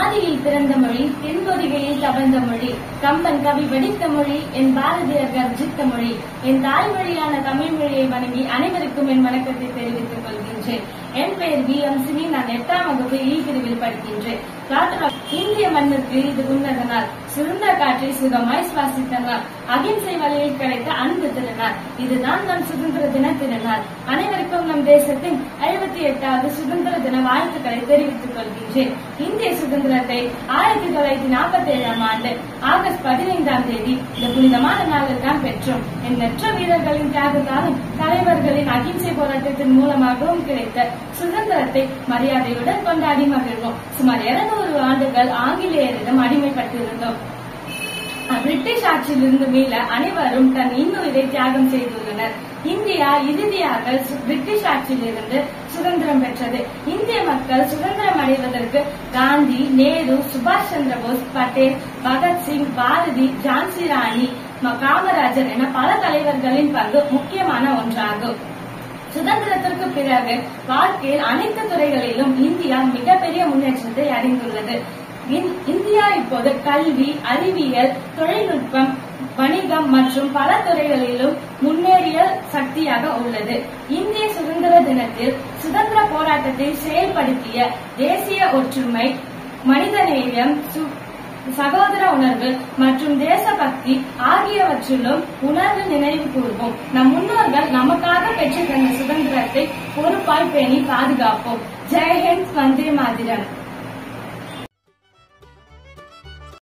ஆதியில் பிறந்த மொழி தென்பொதிகையில் தவழ்ந்த மொழி கம்பன் கவி வடித்த மொழி என் பாரதியார் கர்ஜித்த மொழி என் தாய்மொழியான தமிழ் மொழியை வணங்கி அனைவருக்கும் என் வணக்கத்தை தெரிவித்துக் கொள்கின்றேன் என் பெயர் வி எம் சினி நான் எட்டாம் வகுப்பு ஈ பிரிவில் படிக்கின்றேன் டாக்டர் இந்திய மண்ணிற்கு இது உன்னத நாள் சுதந்திர காற்றை சுகமாய் சுவாசித்த நாள் அகிம்சை வழியில் கிடைத்த அன்பு திருநாள் இதுதான் நம் சுதந்திர தின திருநாள் அனைவருக்கும் நம் தேசத்தின் எழுபத்தி எட்டாவது சுதந்திர தின வாழ்த்துக்களை தெரிவித்துக் கொள்கின்றேன் இந்திய சுதந்திரத்தை ஆயிரத்தி தொள்ளாயிரத்தி நாற்பத்தி ஏழாம் ஆண்டு ஆகஸ்ட் பதினைந்தாம் தேதி இந்த புனிதமான நாளில் தான் பெற்றோம் எண்ணற்ற வீரர்களின் தியாகத்தாலும் தலைவர்களின் அகிம்சை போராட்டத்தின் மூலமாகவும் கிடைத்த சுதந்திரத்தை மரியாதையுடன் கொண்டாடி மகிழ்வோம் சுமார் இருநூறு ஆண்டுகள் ஆங்கிலேயரிடம் அடிமைப்பட்டிருந்தோம் பிரிட்டிஷ் ஆட்சியிலிருந்து மீள அனைவரும் தன் இன்னுயிரை தியாகம் செய்துள்ளனர் இந்தியா இறுதியாக சு- பிரிட்டிஷ் ஆட்சியிலிருந்து சுதந்திரம் பெற்றது இந்திய மக்கள் சுதந்திரம் அடைவதற்கு காந்தி நேரு சுபாஷ் சந்திர போஸ் பட்டேல் பகத்சிங் பாரதி ஜான்சி ராணி ம- காமராஜர் என பல தலைவர்களின் பங்கு முக்கியமான ஒன்றாகும் சுதந்திரத்திற்கு பிறகு வாழ்க்கையில் அனைத்து துறைகளிலும் இந்தியா மிகப்பெரிய முன்னேற்றத்தை அடைந்துள்ளது இந்- இந்தியா இப்போது கல்வி அறிவியல் தொழில்நுட்பம் வணிகம் மற்றும் பல துறைகளிலும் முன்னேறிய சக்தியாக உள்ளது இந்திய சுதந்திர தினத்தில் சுதந்திர போராட்டத்தை செயல்படுத்திய தேசிய ஒற்றுமை மனிதநேயம் சு- சகோதர உணர்வு மற்றும் தேசபக்தி ஆகியவற்றிலும் உணர்வு நினைவு கூர்வோம் நம் முன்னோர்கள் நமக்காக பெற்று தந்த சுதந்திரத்தை பொறுப்பாய் பேணி பாதுகாப்போம் ஜெயஹிந்த் வந்தே மாதிரம்